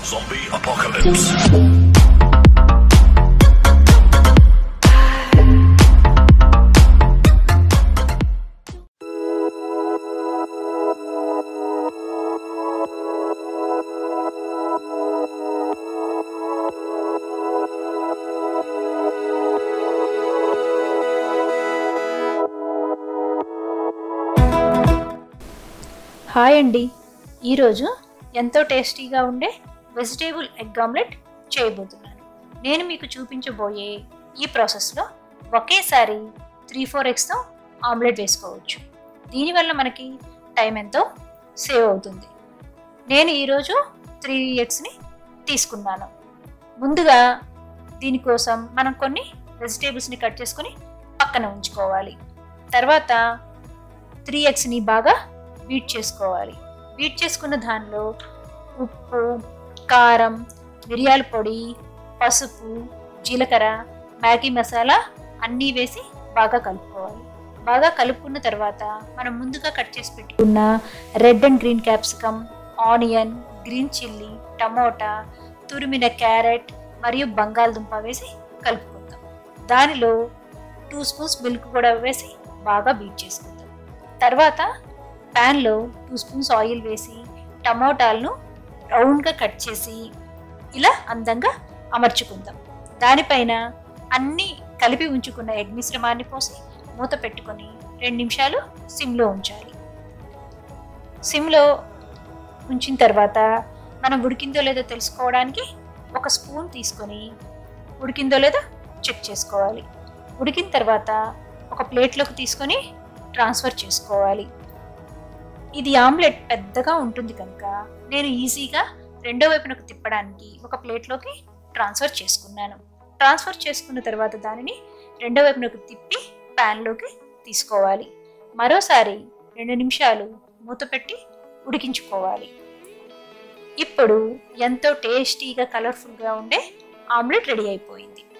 Zombie apocalypse. Hi అండి ఈరోజు ఎంతో టేస్టీగా ఉండే వెజిటేబుల్ ఎగ్ ఆమ్లెట్ చేయబోతున్నాను నేను మీకు చూపించబోయే ఈ ప్రాసెస్లో ఒకేసారి త్రీ ఫోర్ ఎగ్స్తో ఆమ్లెట్ వేసుకోవచ్చు దీనివల్ల మనకి టైం ఎంతో సేవ్ అవుతుంది నేను ఈరోజు త్రీ ఎగ్స్ని తీసుకున్నాను ముందుగా దీనికోసం మనం కొన్ని వెజిటేబుల్స్ని కట్ చేసుకొని పక్కన ఉంచుకోవాలి తర్వాత త్రీ ఎగ్స్ని బాగా బీట్ చేసుకోవాలి బీట్ చేసుకున్న దానిలో ఉప్పు కారం మిరియాల పొడి పసుపు జీలకర్ర మ్యాగీ మసాలా అన్నీ వేసి బాగా కలుపుకోవాలి బాగా కలుపుకున్న తర్వాత మనం ముందుగా కట్ చేసి పెట్టుకున్న red and green capsicum onion green chilli tomato తురిమిన క్యారెట్ మరియు బంగాళదుంప వేసి కలుపుకుందాం దానిలో టూ స్పూన్స్ మిల్క్ కూడా వేసి బాగా బీట్ చేసుకుందాం తర్వాత ప్యాన్లో టూ స్పూన్స్ ఆయిల్ వేసి టమోటాలను రౌండ్గా కట్ చేసి ఇలా అందంగా అమర్చుకుందాం దానిపైన అన్ని కలిపి ఉంచుకున్న ఎగ్ మిశ్రమాన్ని పోసి మూత పెట్టుకొని రెండు నిమిషాలు సిమ్లో ఉంచాలి సిమ్లో ఉంచిన తర్వాత మనం ఉడికిందో లేదో తెలుసుకోవడానికి ఒక స్పూన్ తీసుకొని ఉడికిందో లేదో చెక్ చేసుకోవాలి ఉడికిన తర్వాత ఒక ప్లేట్లోకి తీసుకొని ట్రాన్స్ఫర్ చేసుకోవాలి ఇది ఆమ్లెట్ పెద్దగా ఉంటుంది కనుక నేను ఈజీగా రెండో వైపునకు తిప్పడానికి ఒక ప్లేట్లోకి ట్రాన్స్ఫర్ చేసుకున్నాను ట్రాన్స్ఫర్ చేసుకున్న తర్వాత దానిని రెండో వైపునకు తిప్పి ప్యాన్లోకి తీసుకోవాలి మరోసారి రెండు నిమిషాలు మూత పెట్టి ఉడికించుకోవాలి ఇప్పుడు ఎంతో టేస్టీగా కలర్ఫుల్గా ఉండే ఆమ్లెట్ రెడీ అయిపోయింది